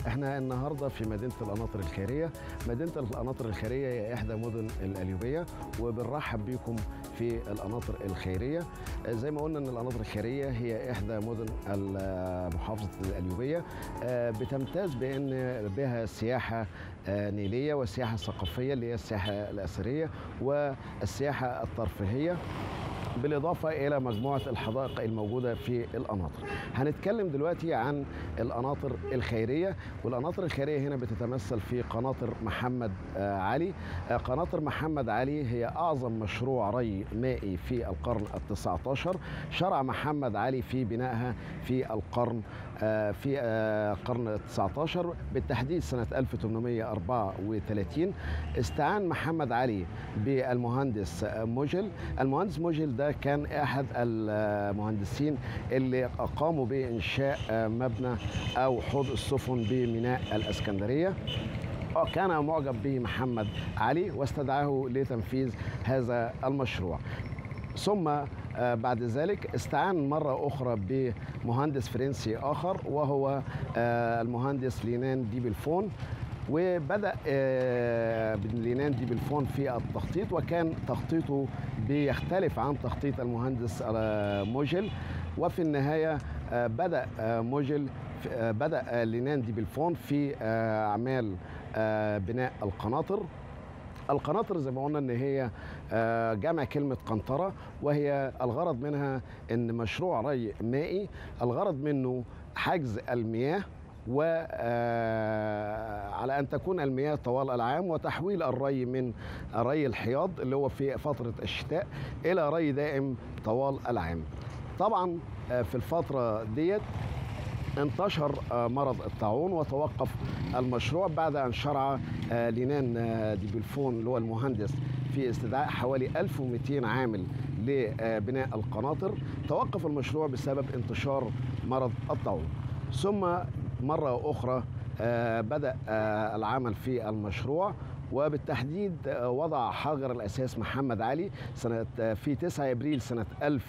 احنا النهارده في مدينه القناطر الخيريه مدينه القناطر الخيريه هي احدى مدن القليوبيه وبنرحب بيكم في القناطر الخيريه زي ما قلنا ان القناطر الخيريه هي احدى مدن محافظه القليوبيه بتمتاز بان بها سياحه نيليه والسياحه الثقافيه اللي هي السياحه الاثريه والسياحه الترفيهيه بالإضافة إلى مجموعة الحدائق الموجودة في القناطر هنتكلم دلوقتي عن القناطر الخيرية والقناطر الخيرية هنا بتتمثل في قناطر محمد علي قناطر محمد علي هي أعظم مشروع ري مائي في القرن التسعة عشر شرع محمد علي في بنائها في القرن في القرن التسعة عشر بالتحديد سنة 1834 استعان محمد علي بالمهندس موجل المهندس موجل ده كان احد المهندسين اللي قاموا بانشاء مبنى او حوض السفن بميناء الاسكندريه كان معجب به محمد علي واستدعاه لتنفيذ هذا المشروع ثم بعد ذلك استعان مرة أخرى بمهندس فرنسي آخر وهو المهندس لينان دي بلفون وبدا لينان دي بلفون في التخطيط وكان تخطيطه بيختلف عن تخطيط المهندس موجل وفي النهايه بدا موجل بدا لينان دي بلفون في اعمال بناء القناطر القناطر زي ما قلنا ان هي جمع كلمه قنطره وهي الغرض منها ان مشروع ري مائي الغرض منه حجز المياه وعلى أن تكون المياه طوال العام وتحويل الري من ري الحياض اللي هو في فترة الشتاء إلى ري دائم طوال العام طبعا في الفترة ديت انتشر مرض الطاعون وتوقف المشروع بعد أن شرع لينان دي بلفون اللي هو المهندس في استدعاء حوالي 1200 عامل لبناء القناطر توقف المشروع بسبب انتشار مرض الطاعون ثم مرة أخرى بدأ العمل في المشروع وبالتحديد وضع حجر الأساس محمد علي سنة في 9 إبريل سنة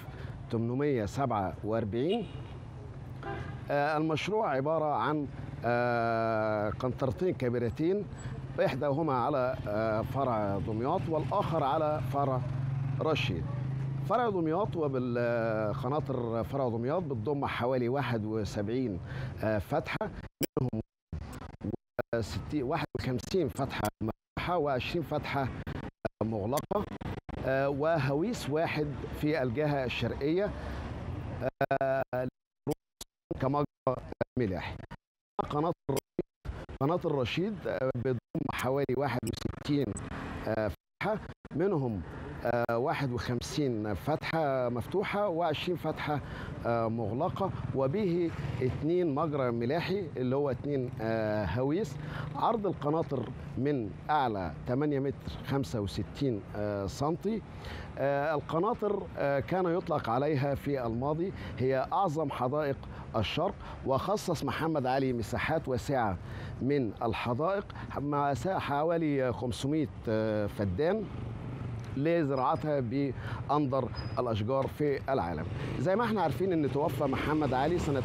1847 المشروع عبارة عن قنطرتين كبيرتين إحداهما على فرع دمياط والآخر على فرع رشيد فرع دمياط وبالقناطر فرع دمياط بتضم حوالي 71 فتحة منهم 51 فتحة مفتوحة و20 فتحة مغلقة وهويس واحد في الجهة الشرقية كمجرى ملاحي قناة قناة الرشيد بتضم حوالي 61 فتحة منهم 51 فتحة مفتوحة و20 فتحة مغلقة وبه اثنين مجرى ملاحي اللي هو اثنين هويس عرض القناطر من أعلى 8 متر 65 سنتي القناطر كان يطلق عليها في الماضي هي أعظم حدائق الشرق وخصص محمد علي مساحات واسعة من الحدائق مع حوالي 500 فدان لزراعتها بأندر الأشجار في العالم زي ما احنا عارفين أن توفى محمد علي سنة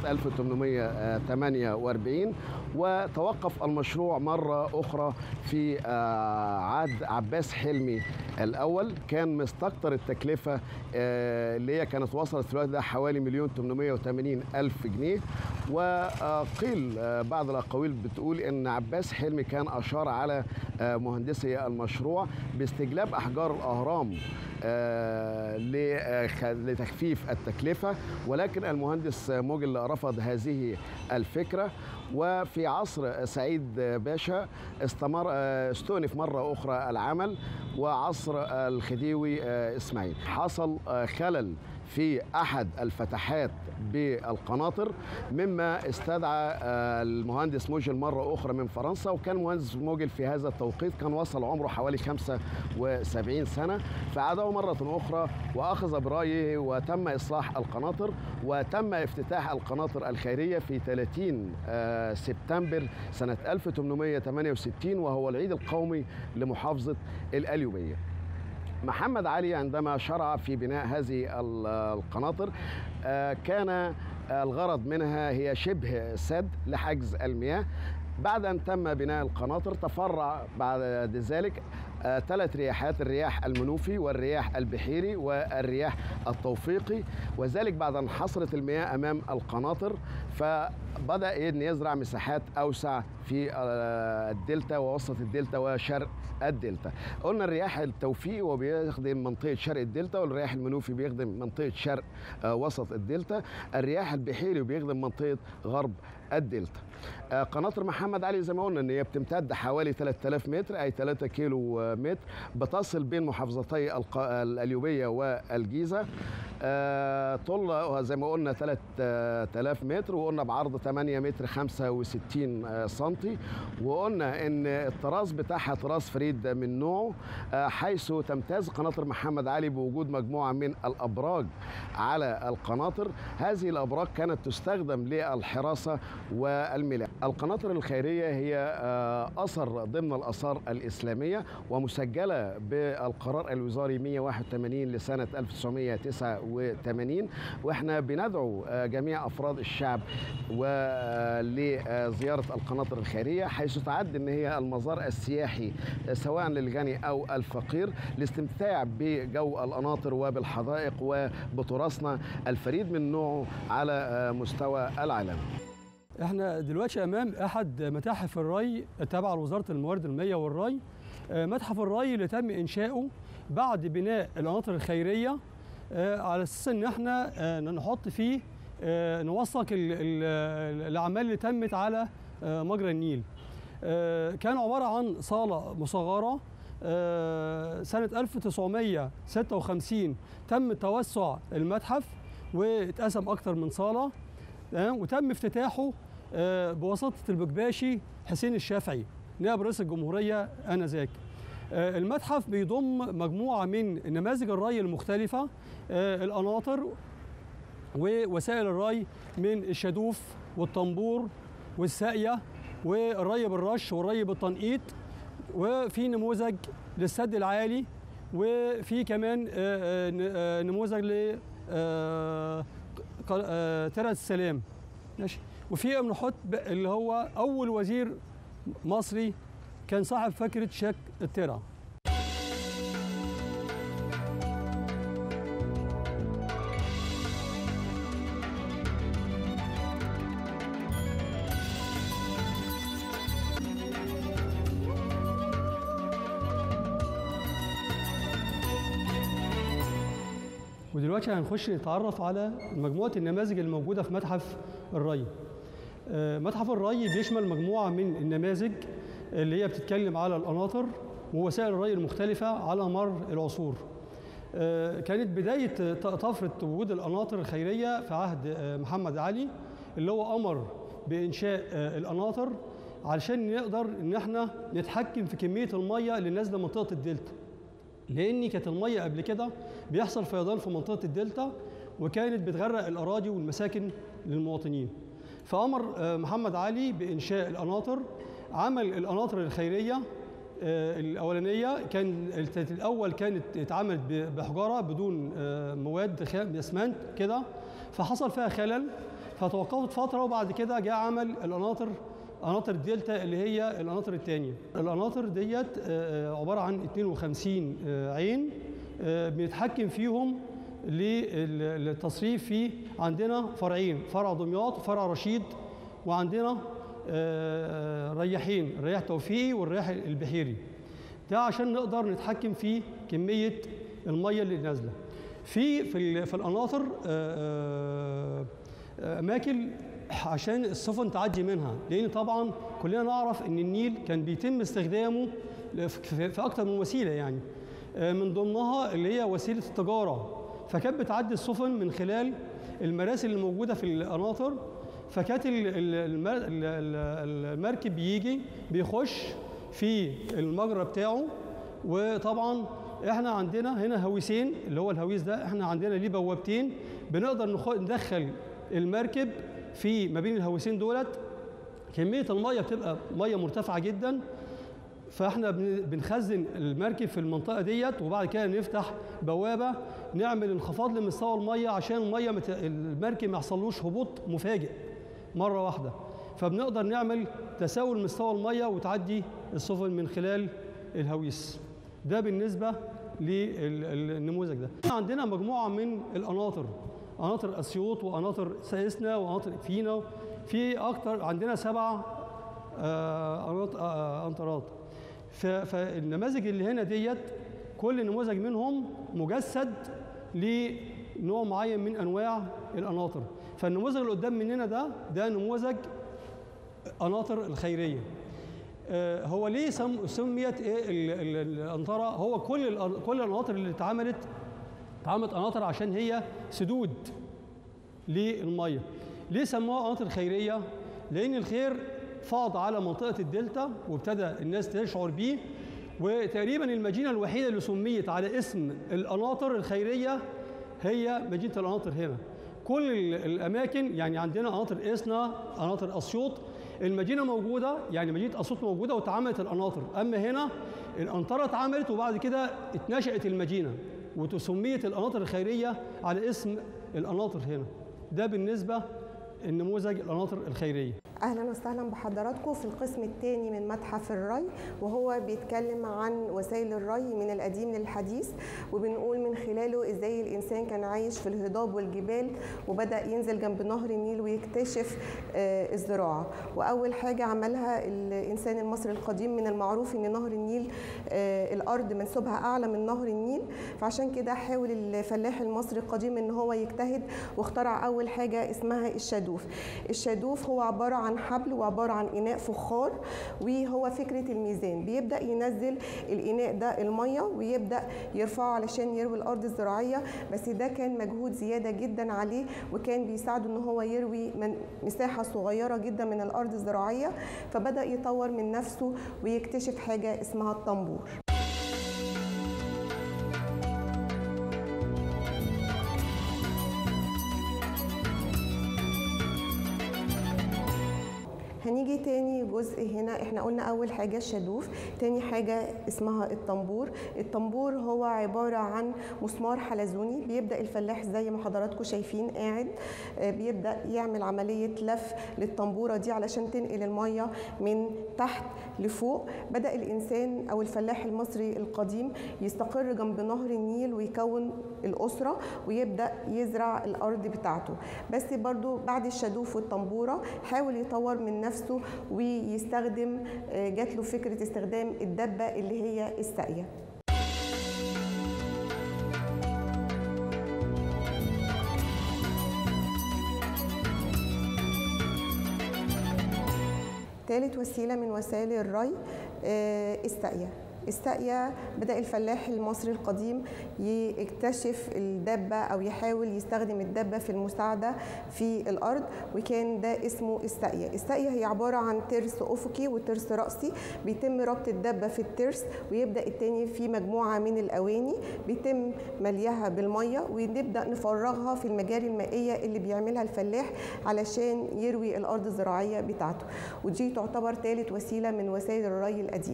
1848 وتوقف المشروع مرة أخرى في عهد عباس حلمي الأول كان مستكتر التكلفة اللي هي كانت وصلت في الوقت ده حوالي مليون 880 ألف جنيه وقيل بعض الأقاويل بتقول أن عباس حلمي كان أشار على مهندسي المشروع باستجلاب أحجار الأهرام لتخفيف التكلفة ولكن المهندس موجل رفض هذه الفكرة وفي عصر سعيد باشا استمر استؤنف مرة أخرى العمل وعصر الخديوي إسماعيل حصل خلل في احد الفتحات بالقناطر مما استدعى المهندس موجل مره اخرى من فرنسا وكان المهندس موجل في هذا التوقيت كان وصل عمره حوالي 75 سنه فعاده مره اخرى واخذ برايه وتم اصلاح القناطر وتم افتتاح القناطر الخيريه في 30 سبتمبر سنه 1868 وهو العيد القومي لمحافظه القليوبيه محمد علي عندما شرع في بناء هذه القناطر كان الغرض منها هي شبه سد لحجز المياه بعد ان تم بناء القناطر تفرع بعد ذلك ثلاث رياحات الرياح المنوفي والرياح البحيري والرياح التوفيقي وذلك بعد ان حصرت المياه امام القناطر فبدا ان يزرع مساحات اوسع في الدلتا ووسط الدلتا وشرق الدلتا قلنا الرياح التوفيقي وبيخدم منطقه شرق الدلتا والرياح المنوفي بيخدم منطقه شرق وسط الدلتا الرياح البحيري بيخدم منطقه غرب الدلتا قناطر محمد علي زي ما قلنا ان هي بتمتد حوالي 3000 متر اي 3 كيلو متر بتصل بين محافظتي القليوبيه والجيزه طولها زي ما قلنا 3000 متر وقلنا بعرض 8 متر 65 سنتي وقلنا ان الطراز بتاعها طراز فريد من نوعه حيث تمتاز قناطر محمد علي بوجود مجموعه من الابراج على القناطر هذه الابراج كانت تستخدم للحراسه والملاء القناطر الخيريه هي اثر ضمن الاثار الاسلاميه ومسجله بالقرار الوزاري 181 لسنه 1989 واحنا بندعو جميع افراد الشعب ولزياره القناطر الخيريه حيث تعد ان هي المزار السياحي سواء للغني او الفقير لاستمتاع بجو القناطر وبالحدائق وبتراثنا الفريد من نوعه على مستوى العالم. احنا دلوقتي امام احد متاحف الري تابعه لوزاره الموارد المائيه والري متحف الري اللي تم انشاؤه بعد بناء القناطر الخيريه على اساس ان احنا نحط فيه نوثق الاعمال اللي تمت على مجرى النيل كان عباره عن صاله مصغره سنه 1956 تم توسع المتحف واتقسم اكتر من صاله وتم افتتاحه بواسطه البكباشي حسين الشافعي نائب رئيس الجمهوريه انذاك. المتحف بيضم مجموعه من نماذج الري المختلفه القناطر ووسائل الري من الشادوف والطنبور والساقيه والري بالرش والري بالتنقيط وفي نموذج للسد العالي وفي كمان نموذج ل ترعه السلام ماشي وفي ابن حط اللي هو اول وزير مصري كان صاحب فكره شك الترع ودلوقتي هنخش نتعرف على مجموعه النماذج الموجوده في متحف الري. متحف الري بيشمل مجموعه من النماذج اللي هي بتتكلم على القناطر ووسائل الري المختلفه على مر العصور. كانت بدايه طفره وجود القناطر الخيريه في عهد محمد علي اللي هو امر بانشاء القناطر علشان نقدر ان احنا نتحكم في كميه الميه اللي نازله منطقه الدلتا. لان كانت الميه قبل كده بيحصل فيضان في منطقه الدلتا وكانت بتغرق الاراضي والمساكن للمواطنين فامر محمد علي بانشاء القناطر عمل القناطر الخيريه الاولانيه كان الاول كانت اتعملت بحجاره بدون مواد اسمنت كده فحصل فيها خلل فتوقفت فتره وبعد كده جاء عمل القناطر قناطر الدلتا اللي هي القناطر الثانيه القناطر ديت عباره عن 52 عين بنتحكم فيهم للتصريف في عندنا فرعين فرع دمياط وفرع رشيد وعندنا رياحين الرياح توفيقي والرياح البحيري ده عشان نقدر نتحكم في كميه الميه اللي نازله في في في القناطر اماكن عشان السفن تعدي منها لان طبعا كلنا نعرف ان النيل كان بيتم استخدامه في اكتر من وسيله يعني من ضمنها اللي هي وسيله التجاره فكانت بتعدي السفن من خلال المراسل اللي موجوده في القناطر فكانت المركب بيجي بيخش في المجرى بتاعه وطبعا احنا عندنا هنا هويسين اللي هو الهويس ده احنا عندنا ليه بوابتين بنقدر ندخل المركب في ما بين الهويسين دولت كميه الميه بتبقى ميه مرتفعه جدا فاحنا بنخزن المركب في المنطقه ديت وبعد كده نفتح بوابه نعمل انخفاض لمستوى الميه عشان الميه مت... المركب ما يحصلوش هبوط مفاجئ مره واحده فبنقدر نعمل تساوي مستوى الميه وتعدي السفن من خلال الهويس ده بالنسبه للنموذج ده عندنا مجموعه من القناطر قناطر اسيوط وقناطر سيسنا وقناطر فينا في اكتر عندنا سبع آه، قناط- آه، قنطرات ف- فالنماذج اللي هنا ديت كل نموذج منهم مجسد لنوع معين من انواع القناطر فالنموذج اللي قدام مننا ده ده نموذج قناطر الخيريه آه، هو ليه سم- سميت ايه ال- ال- القنطره هو كل الأ- كل القناطر اللي اتعملت اتعملت قناطر عشان هي سدود للميه ليه سموها قناطر خيريه لان الخير فاض على منطقه الدلتا وابتدى الناس تشعر بيه وتقريبا المدينه الوحيده اللي سميت على اسم القناطر الخيريه هي مدينه القناطر هنا كل ال- الاماكن يعني عندنا قناطر اسنا قناطر اسيوط المدينه موجوده يعني مدينه اسيوط موجوده واتعملت القناطر اما هنا القنطره اتعملت وبعد كده اتنشأت المدينه وتسميت القناطر الخيريه على اسم القناطر هنا ده بالنسبه النموذج القناطر الخيريه اهلا وسهلا بحضراتكم في القسم الثاني من متحف الري وهو بيتكلم عن وسائل الري من القديم للحديث وبنقول من خلاله ازاي الانسان كان عايش في الهضاب والجبال وبدا ينزل جنب نهر النيل ويكتشف آه، الزراعه واول حاجه عملها الانسان المصري القديم من المعروف ان نهر النيل آه، الارض منسوبها اعلى من نهر النيل فعشان كده حاول الفلاح المصري القديم ان هو يجتهد واخترع اول حاجه اسمها الشادوف الشادوف هو عباره عن حبل وعباره عن اناء فخار وهو فكره الميزان بيبدا ينزل الاناء ده الميه ويبدا يرفعه علشان يروي الارض الزراعيه بس ده كان مجهود زياده جدا عليه وكان بيساعده ان هو يروي من مساحه صغيره جدا من الارض الزراعيه فبدا يطور من نفسه ويكتشف حاجه اسمها الطنبور هنيجي تاني جزء هنا احنا قلنا اول حاجه الشادوف تاني حاجه اسمها الطنبور الطنبور هو عباره عن مسمار حلزوني بيبدا الفلاح زي ما حضراتكم شايفين قاعد آه، بيبدا يعمل عمليه لف للطنبوره دي علشان تنقل الميه من تحت لفوق بدا الانسان او الفلاح المصري القديم يستقر جنب نهر النيل ويكون الاسره ويبدا يزرع الارض بتاعته بس برضو بعد الشادوف والطنبوره حاول يطور من نفسه ويستخدم آه، جات له فكره استخدام الدبه اللي هي الساقيه ثالث وسيله من وسائل الري آه، الساقيه الساقية بدأ الفلاح المصري القديم يكتشف الدبة أو يحاول يستخدم الدبة في المساعدة في الأرض وكان ده اسمه الساقية الساقية هي عبارة عن ترس أفقي وترس رأسي بيتم ربط الدبة في الترس ويبدأ التاني في مجموعة من الأواني بيتم مليها بالمية ونبدأ نفرغها في المجاري المائية اللي بيعملها الفلاح علشان يروي الأرض الزراعية بتاعته ودي تعتبر ثالث وسيلة من وسائل الري القديم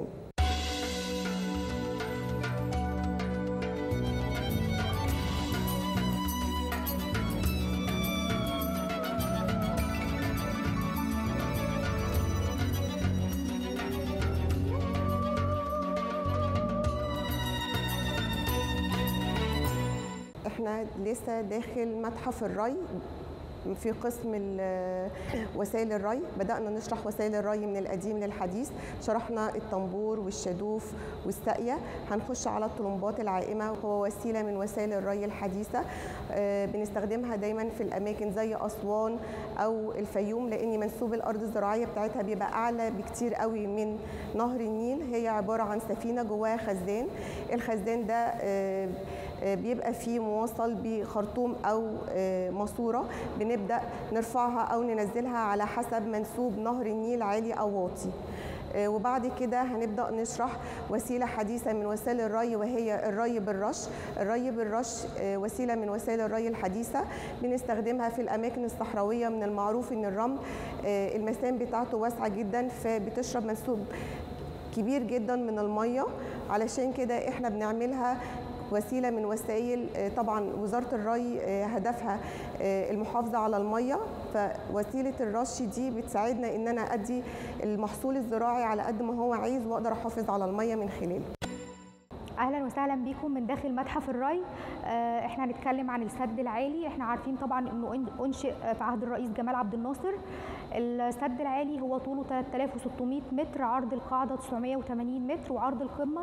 احنا لسه داخل متحف الري في قسم ال- وسائل الري بدأنا نشرح وسائل الري من القديم للحديث شرحنا الطنبور والشادوف والساقية هنخش على الطلمبات العائمة وهو وسيلة من وسائل الري الحديثة آه، بنستخدمها دايما في الأماكن زي أسوان أو الفيوم لأن منسوب الأرض الزراعية بتاعتها بيبقى أعلى بكتير قوي من نهر النيل هي عبارة عن سفينة جواها خزان الخزان ده آه، آه، بيبقى فيه موصل بخرطوم او آه، ماسوره بنبدا نرفعها او ننزلها على حسب منسوب نهر النيل عالي او واطي آه، وبعد كده هنبدا نشرح وسيله حديثه من وسائل الري وهي الري بالرش الري بالرش آه، وسيله من وسائل الري الحديثه بنستخدمها في الاماكن الصحراويه من المعروف ان الرمل آه، المسام بتاعته واسعه جدا فبتشرب منسوب كبير جدا من الميه علشان كده احنا بنعملها وسيله من وسائل آه، طبعا وزاره الري آه، هدفها آه، المحافظه على الميه فوسيله الرش دي بتساعدنا ان انا ادي المحصول الزراعي على قد ما هو عايز واقدر احافظ على الميه من خلاله اهلا وسهلا بيكم من داخل متحف الري آه، احنا هنتكلم عن السد العالي احنا عارفين طبعا انه إن- انشئ في عهد الرئيس جمال عبد الناصر السد العالي هو طوله 3600 متر عرض القاعده 980 متر وعرض القمه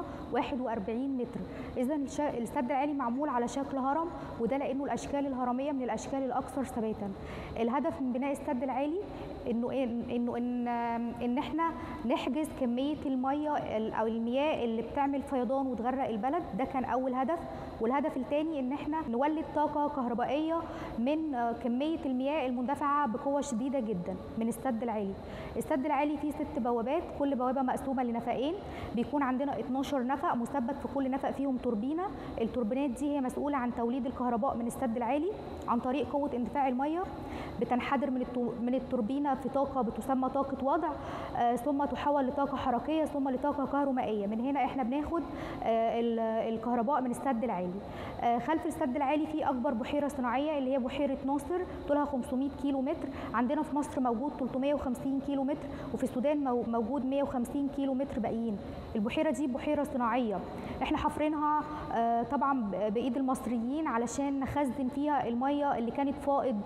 41 متر اذا الش- السد العالي معمول على شكل هرم وده لانه الاشكال الهرميه من الاشكال الاكثر ثباتا الهدف من بناء السد العالي انه إن- انه ان ان احنا نحجز كميه الميه ال- او المياه اللي بتعمل فيضان وتغرق البلد ده كان اول هدف والهدف الثاني ان احنا نولد طاقه كهربائيه من آه، كميه المياه المندفعه بقوه شديده جدا من السد العالي السد العالي فيه ست بوابات كل بوابه مقسومه لنفقين بيكون عندنا 12 نفق مثبت في كل نفق فيهم توربينه التوربينات دي هي مسؤوله عن توليد الكهرباء من السد العالي عن طريق قوه اندفاع الميه بتنحدر من التو- من التوربينه في طاقه بتسمى طاقه وضع آه، ثم تحول لطاقه حركيه ثم لطاقه كهرومائيه من هنا احنا بناخد آه، ال- الكهرباء من السد العالي آه، خلف السد العالي في اكبر بحيره صناعيه اللي هي بحيره ناصر طولها 500 كيلو متر عندنا في مصر موجود 350 كيلو متر وفي السودان مو- موجود 150 كيلو متر باقيين البحيره دي بحيره صناعيه احنا حافرينها آه، طبعا ب- بايد المصريين علشان نخزن فيها الميه اللي كانت فائض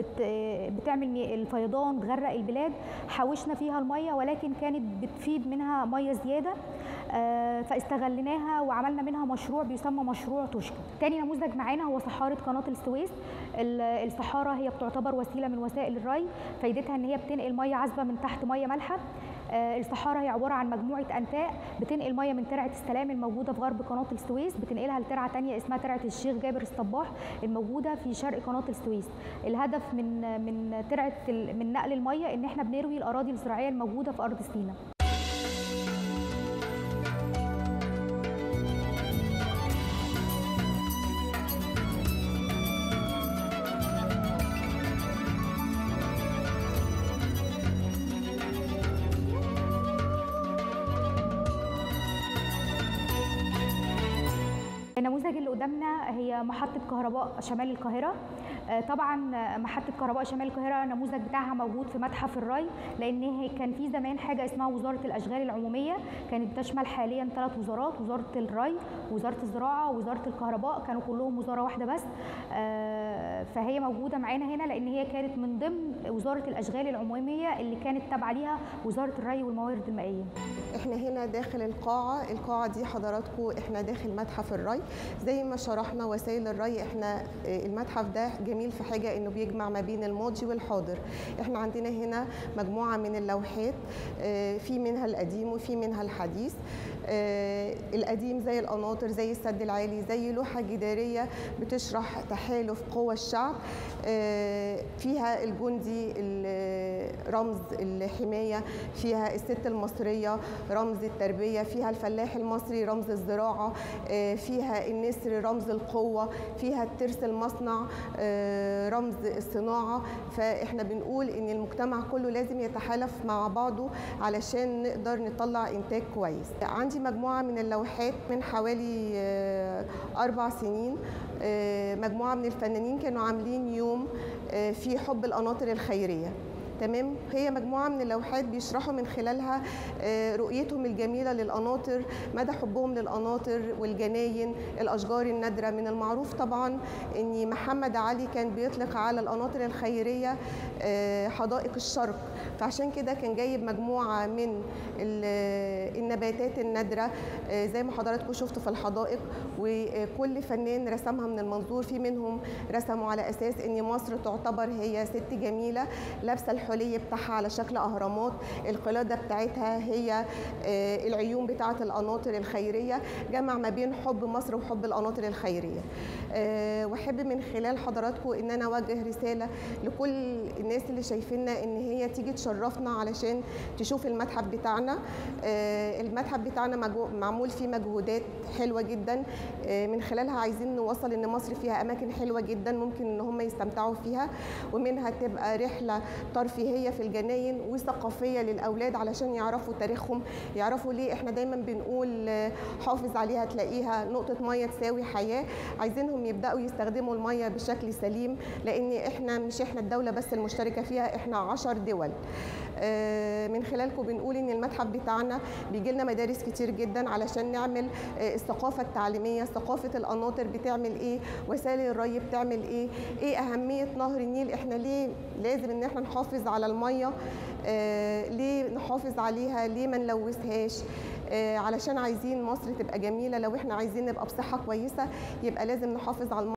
وبتعمل الفيضان تغرق البلاد حوشنا فيها الميه ولكن كانت بتفيد منها ميه زياده آه، فاستغليناها وعملنا منها مشروع بيسمى مشروع توشكا تاني نموذج معانا هو صحارة قناة السويس ال- الصحارة هي بتعتبر وسيلة من وسائل الري فايدتها ان هي بتنقل مية عذبة من تحت مية مالحة آه، الصحارة هي عبارة عن مجموعة أنفاق بتنقل مية من ترعة السلام الموجودة في غرب قناة السويس بتنقلها لترعة تانية اسمها ترعة الشيخ جابر الصباح الموجودة في شرق قناة السويس الهدف من من ترعة ال- من نقل المية ان احنا بنروي الأراضي الزراعية الموجودة في أرض سيناء النموذج اللي قدامنا هي محطة كهرباء شمال القاهرة آه، طبعا آه، محطة كهرباء شمال القاهرة النموذج بتاعها موجود في متحف الري لأن هي كان في زمان حاجة اسمها وزارة الأشغال العمومية كانت بتشمل حاليا ثلاث وزارات وزارة الري وزارة الزراعة ووزارة الكهرباء كانوا كلهم وزارة واحدة بس آه، فهي موجودة معانا هنا لأن هي كانت من ضمن وزارة الأشغال العمومية اللي كانت تابعة ليها وزارة الري والموارد المائية احنا هنا داخل القاعة القاعة دي حضراتكم احنا داخل متحف الري زي ما شرحنا وسائل الري احنا اه، المتحف ده جميل في حاجة انه بيجمع ما بين الماضي والحاضر احنا عندنا هنا مجموعة من اللوحات اه، في منها القديم وفي منها الحديث اه، القديم زي القناطر زي السد العالي زي لوحة جدارية بتشرح تحالف قوى الشعب اه، فيها الجندي ال- رمز الحماية فيها الست المصرية رمز التربية فيها الفلاح المصري رمز الزراعة آه، فيها النسر رمز القوة فيها الترس المصنع آه، رمز الصناعة فإحنا بنقول إن المجتمع كله لازم يتحالف مع بعضه علشان نقدر نطلع إنتاج كويس عندي مجموعة من اللوحات من حوالي آه، أربع سنين آه، مجموعة من الفنانين كانوا عاملين يوم آه، في حب القناطر الخيرية تمام هي مجموعه من اللوحات بيشرحوا من خلالها آه، رؤيتهم الجميله للقناطر مدى حبهم للقناطر والجناين الاشجار النادره من المعروف طبعا ان محمد علي كان بيطلق على القناطر الخيريه آه، حدائق الشرق فعشان كده كان جايب مجموعه من ال- النباتات النادره آه، زي ما حضراتكم شفتوا في الحدائق وكل فنان رسمها من المنظور في منهم رسموا على اساس ان مصر تعتبر هي ست جميله لابسه الحلي بتاعها على شكل اهرامات القلاده بتاعتها هي آه، العيون بتاعه القناطر الخيريه جمع ما بين حب مصر وحب القناطر الخيريه آه، واحب من خلال حضراتكم ان انا اوجه رساله لكل الناس اللي شايفيننا ان هي تيجي تشرفنا علشان تشوف المتحف بتاعنا آه، المتحف بتاعنا مجهو- معمول فيه مجهودات حلوه جدا آه، من خلالها عايزين نوصل ان مصر فيها اماكن حلوه جدا ممكن ان هم يستمتعوا فيها ومنها تبقى رحله ترفيهيه ترفيهيه في الجناين وثقافيه للاولاد علشان يعرفوا تاريخهم يعرفوا ليه احنا دايما بنقول آه، حافظ عليها تلاقيها نقطه ميه تساوي حياه عايزينهم يبداوا يستخدموا الميه بشكل سليم لان احنا مش احنا الدوله بس المشتركه فيها احنا عشر دول آه، من خلالكم بنقول ان المتحف بتاعنا بيجي لنا مدارس كتير جدا علشان نعمل آه، الثقافه التعليميه ثقافه القناطر بتعمل ايه وسائل الري بتعمل ايه ايه اهميه نهر النيل احنا ليه لازم ان احنا نحافظ على الميه آه، ليه نحافظ عليها ليه ما نلوثهاش آه، علشان عايزين مصر تبقى جميله لو احنا عايزين نبقى بصحه كويسه يبقى لازم نحافظ على الميه